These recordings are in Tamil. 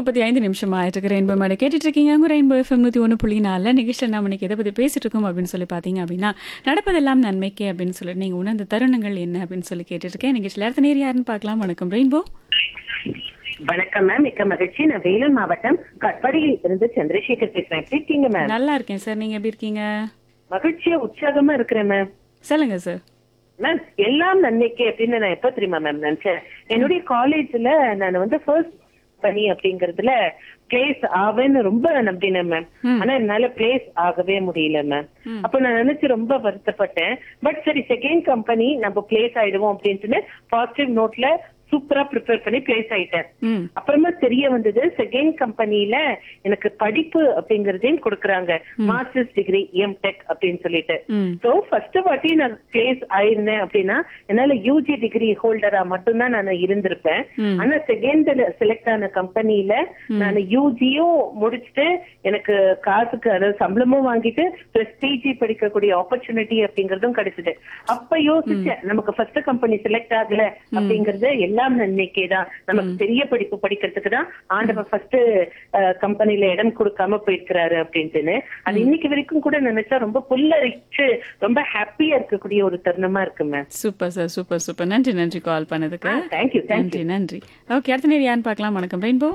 முப்பத்தி ஐந்து நிமிஷம் ஆயிட்டு இருக்கு ரெயின்போ மேடம் கேட்டுட்டு இருக்கீங்க உங்க ரெயின்போ எஃப்எம் நூற்றி ஒன்று புள்ளி நாலில் நிகழ்ச்சியில் நம்ம இன்னைக்கு எதை பற்றி பேசிட்டு இருக்கோம் அப்படின்னு சொல்லி பார்த்தீங்க அப்படின்னா நடப்பதெல்லாம் நன்மைக்கே அப்படின்னு சொல்லி நீங்கள் உணர்ந்த தருணங்கள் என்ன அப்படின்னு சொல்லி கேட்டுட்டு இருக்கேன் நிகழ்ச்சியில் அடுத்த நேர் யாருன்னு பார்க்கலாம் வணக்கம் ரெயின்போ வணக்கம் மேம் மிக்க மகிழ்ச்சி நான் வேலூர் மாவட்டம் கட்பாடியில் இருந்து சந்திரசேகர் பேசுறேன் எப்படி இருக்கீங்க மேம் நல்லா இருக்கேன் சார் நீங்கள் எப்படி இருக்கீங்க மகிழ்ச்சியா உற்சாகமா இருக்கிறேன் மேம் சொல்லுங்க சார் மேம் எல்லாம் நன்மைக்கு அப்படின்னு நான் எப்ப தெரியுமா மேம் நினைச்சேன் என்னுடைய காலேஜ்ல நான் வந்து ஃபர்ஸ்ட் பணி அப்படிங்கறதுல பிளேஸ் ஆவேன்னு ரொம்ப நம்பினேன் மேம் ஆனா என்னால பிளேஸ் ஆகவே முடியல மேம் அப்ப நான் நினைச்சு ரொம்ப வருத்தப்பட்டேன் பட் சரி செகண்ட் கம்பெனி நம்ம பிளேஸ் ஆயிடுவோம் அப்படின்ட்டு பாசிட்டிவ் நோட்ல சூப்பரா ப்ரிப்பேர் பண்ணி பிளேஸ் ஆயிட்டேன் ம் அப்புறமா தெரிய வந்தது செகண்ட் கம்பெனில எனக்கு படிப்பு அப்படிங்கறதையும் கொடுக்கறாங்க மாஸ்டர்ஸ் டிகிரி எம் டெக் அப்படின்னு சொல்லிட்டு ம் சோ ஃபர்ஸ்ட் வாட்டி நான் பிளேஸ் ஆயிருந்தேன் அப்படின்னா என்னால யூஜி டிகிரி ஹோல்டரா மட்டும்தான் நான் இருந்திருப்பேன் ம். ஆனா செகண்ட் செலக்ட் ஆன கம்பெனில நான் யூஜியும் முடிச்சுட்டு எனக்கு காசுக்கு அதாவது சம்பளமும் வாங்கிட்டு பிளஸ் பிஜி படிக்கக்கூடிய ஆப்பர்ச்சுனிட்டி அப்படிங்கறதும் கிடைச்சது அப்ப யோசிச்சேன் நமக்கு ஃபர்ஸ்ட் கம்பெனி செலக்ட் ஆகல அப்படிங்கறது எல்லாம் நன்மைக்கே தான் நமக்கு பெரிய படிப்பு படிக்கிறதுக்கு தான் ஆண்டவன் ஃபர்ஸ்ட் கம்பெனில இடம் கொடுக்காம போயிருக்கிறாரு அப்படின்ட்டுன்னு அது இன்னைக்கு வரைக்கும் கூட நினைச்சா ரொம்ப புல்லரிச்சு ரொம்ப ஹாப்பியா இருக்கக்கூடிய ஒரு தருணமா இருக்கு ma'am super sir super super நன்றி நன்றி கால் பண்ணதுக்கு தேங்க்யூ தேங்க்யூ நன்றி நன்றி ஓகே அடுத்த நேர் யாருன்னு பார்க்கலாம் வணக்கம் ரெயின்போ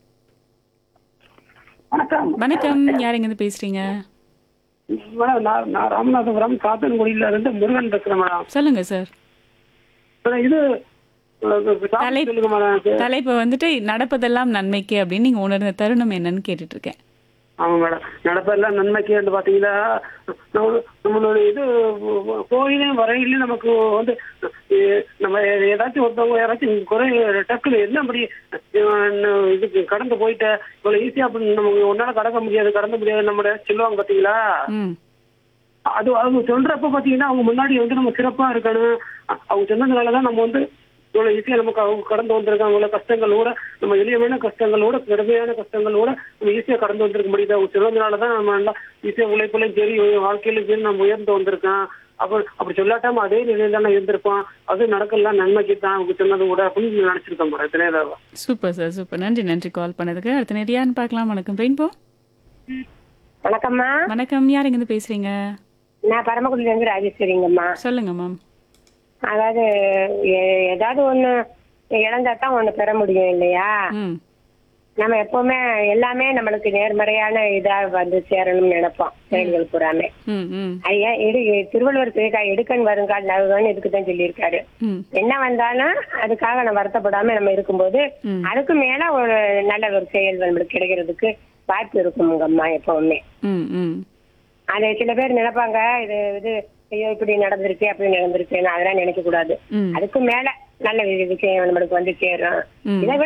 வணக்கம் வணக்கம் யார் எங்கேருந்து பேசுறீங்க மேடம் நான் நான் ராமநாதபுரம் காத்தன்குடியில இருந்து முருகன் பேசுறேன் மேடம் சொல்லுங்க சார் மேடம், இது அஹ், topic தலை- சொல்லுங்க மேடம் எனக்கு. தலைப்பு வந்துட்டு நடப்பதெல்லாம் நன்மைக்கு அப்படின்னு நீங்க உணர்ந்த தருணம் என்னன்னு கேட்டுட்டு இருக்கேன் ஆமா மேடம் நடப்பெல்லாம் நன்மைக்கு வந்து பாத்தீங்கன்னா நம்ம- நம்மளோட இது கோயிலையும் வரையிலையும் நமக்கு வந்து அஹ், நம்ம ஏதாச்சும் ஒருத்தவங்க யாராச்சும் குறை டக்குனு என்ன அப்படி அஹ், இதுக்கு கடந்து போயிட்ட இவ்வளவு ஈஸியா அப்படி நமக்கு ஒன்னால கடக்க முடியாது கடந்த முடியாது நம்ம சொல்லுவாங்க பாத்தீங்களா ம் அது அவங்க சொல்றப்ப பாத்தீங்கன்னா அவங்க முன்னாடி வந்து நம்ம சிறப்பா இருக்கணும் அ- அவங்க சொன்னதுனாலதான் நம்ம வந்து இவ்வளவு ஈஸியா நமக்கு அவங்க கடந்து வந்திருக்காங்க இவ்வளவு கஷ்டங்களோட நம்ம எளிமையான கஷ்டங்களோட கடுமையான கஷ்டங்களோட நம்ம ஈஸியா கடந்து வந்திருக்க முடியுது அவங்க சொன்னதுனாலதான் நம்ம நல்லா ஈஸியா உழைப்புலையும் சரி வாழ்க்கையிலும் சரி நம்ம உயர்ந்து வந்திருக்கோம் அப்ப அப்படி சொல்லாட்டாம அதே நிலையில தான் இருந்திருப்போம் அது நடக்கலாம் நன்மைக்கு தான் அவங்க சொன்னது கூட அப்படின்னு நினைச்சிருக்கோம் மேடம் தினேதாவா சூப்பர் சார் சூப்பர் நன்றி நன்றி கால் பண்ணதுக்கு அடுத்த நேர் யாருன்னு பார்க்கலாம் வணக்கம் ரெயின்போ வணக்கம்மா வணக்கம் யார் எங்கேருந்து பேசுறீங்க நான் பரமக்குடியில இருந்து ராஜேஸ்வரிங்கம்மா சொல்லுங்க மேம் அதாவது எ- ஏதாவது ஒண்ணு இழந்தா தான் ஒண்ணு பெற முடியும் இல்லையா ம் நம்ம எப்பவுமே எல்லாமே நம்மளுக்கு நேர்மறையான இதா வந்து சேரணும்னு நினைப்போம் செயல்கள் பூராமே ம் ம் ஐயா எடு திருவள்ளுவர் சொல்லியிருக்கா எடுக்கன் வருங்கால் நகுகன்னு இதுக்கு தான் சொல்லியிருக்காரு ம் என்ன வந்தாலும் அதுக்காக நம்ம வருத்தப்படாம நம்ம இருக்கும்போது ம். அதுக்கு மேல ஒரு நல்ல ஒரு செயல் நம்மளுக்கு கிடைக்கிறதுக்கு வாய்ப்பு இருக்குமுங்கம்மா எப்பவுமே ம் ம் அது சில பேர் நினைப்பாங்க இது இது ஐயோ இப்படி நடந்திருக்கு அப்படி நடந்திருக்கு அதெல்லாம் நினைக்க கூடாது ம் அதுக்கு மேல நல்ல வி- விஷயம் நம்மளுக்கு வந்து சேரும் ம். இதை விட